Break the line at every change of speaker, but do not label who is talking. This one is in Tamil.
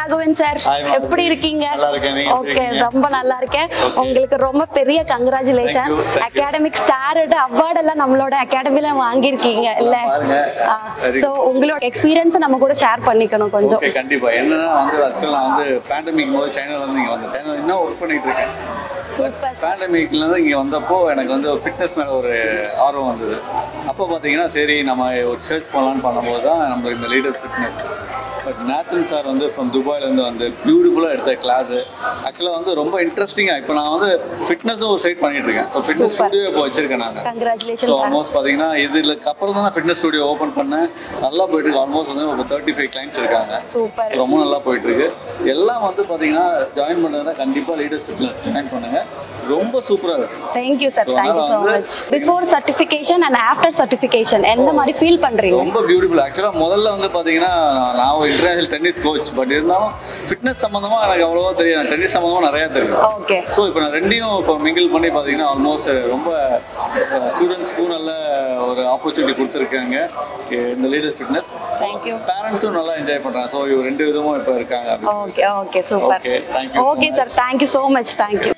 Raghavan sir
Hi, ma'am.
எப்படி இருக்கீங்க
நல்லா இருக்கேன். நீங்க எப்படி
ஓகே
இருக்கீங்க?
ரொம்ப நல்லா இருக்கேன்
Okay.
உங்களுக்கு ரொம்ப பெரிய congratulation
Thank you, thank you.
Academic star award எல்லாம் நம்மளோட அகாடமில வாங்கியிருக்கீங்க இல்ல
பாருங்க. Very
சோ உங்களோட எக்ஸ்பீரியன்ஸ் நம்ம கூட ஷேர் பண்ணிக்கணும் கொஞ்சம்
ஓகே கண்டிப்பா என்னன்னா வந்து ஆக்சுவலாக நான் வந்து பேண்டமிக் போது சைனால இருந்து இங்க வந்தேன் சைனால இன்னும் ஒர்க் பண்ணிட்டு இருக்கேன்
சூப்பர்
பேண்டமிக்ல இருந்து இங்க வந்தப்போ எனக்கு வந்து ஃபிட்னஸ் மேல ஒரு ஆர்வம் வந்தது அப்போ பாத்தீங்கன்னா சரி நம்ம ஒரு சர்ச் பண்ணலாம்னு பண்ணும்போது தான் நம்ம இந்த leader fitness but Nathan sir வந்து ஃப்ரம் துபாயிலேருந்து வந்து பியூட்டிஃபுல்லாக எடுத்த கிளாஸ் ஆக்சுவலாக வந்து ரொம்ப இன்ட்ரெஸ்டிங்காக இப்போ நான் வந்து ஃபிட்னஸும் ஒரு சைட் பண்ணிட்டு இருக்கேன் ஸோ ஃபிட்னஸ்
Super.
ஸ்டுடியோ இப்போ வச்சிருக்கேன் நான் ஸோ
கங்க்ராச்சுலேஷன்
ஆல்மோஸ்ட் பார்த்தீங்கன்னா இதுக்கு அப்புறம் தான் ஃபிட்னஸ் ஸ்டுடியோ ஓப்பன் பண்ணேன் நல்லா போயிட்டு இருக்கு ஆல்மோஸ்ட் வந்து ஒரு தேர்ட்டி ஃபைவ் கிளைண்ட்ஸ் இருக்காங்க
சூப்பர்
ரொம்ப நல்லா போயிட்டு இருக்கு எல்லாம் வந்து பாத்தீங்கன்னா ஜாயின் பண்ணுறதுனா கண்டிப்பா லீடர்ஸ் ஜாயின் பண்ணுங்க ரொம்ப சூப்பரா இருக்கு
thank you sir
So,
thank you so
அதனால
much before certification and after certification எந்த மாதிரி ஃபீல் பண்றீங்க
ரொம்ப பியூட்டிஃபுல் ஆக்சுவலா முதல்ல வந்து பாத்தீங்கன்னா நான் ஒரு இன்டர்நேஷனல் டென்னிஸ் கோச் பட் இருந்தாலும் ஃபிட்னஸ் சம்பந்தமா எனக்கு அவ்வளோவா தெரியும் டென்னிஸ் சம்பந்தமா நிறைய தெரியும்
ஓகே
ஸோ இப்போ நான் ரெண்டையும் இப்போ மிங்கிள் பண்ணி பார்த்தீங்கன்னா ஆல்மோஸ்ட் ரொம்ப ஸ்டூடெண்ட்ஸ்க்கும் நல்ல ஒரு ஆப்பர்ச்சுனிட்டி கொடுத்துருக்காங்க இந்த லீடர்ஸ் ஃபிட்னஸ்
தேங்க்யூ
பேரண்ட்ஸும் நல்லா என்ஜாய் பண்ணுறாங்க ஸோ ரெண்டு விதமும் இப்போ இருக்காங்க
okay okay super
Okay, thank you so
okay sir thank you so much thank you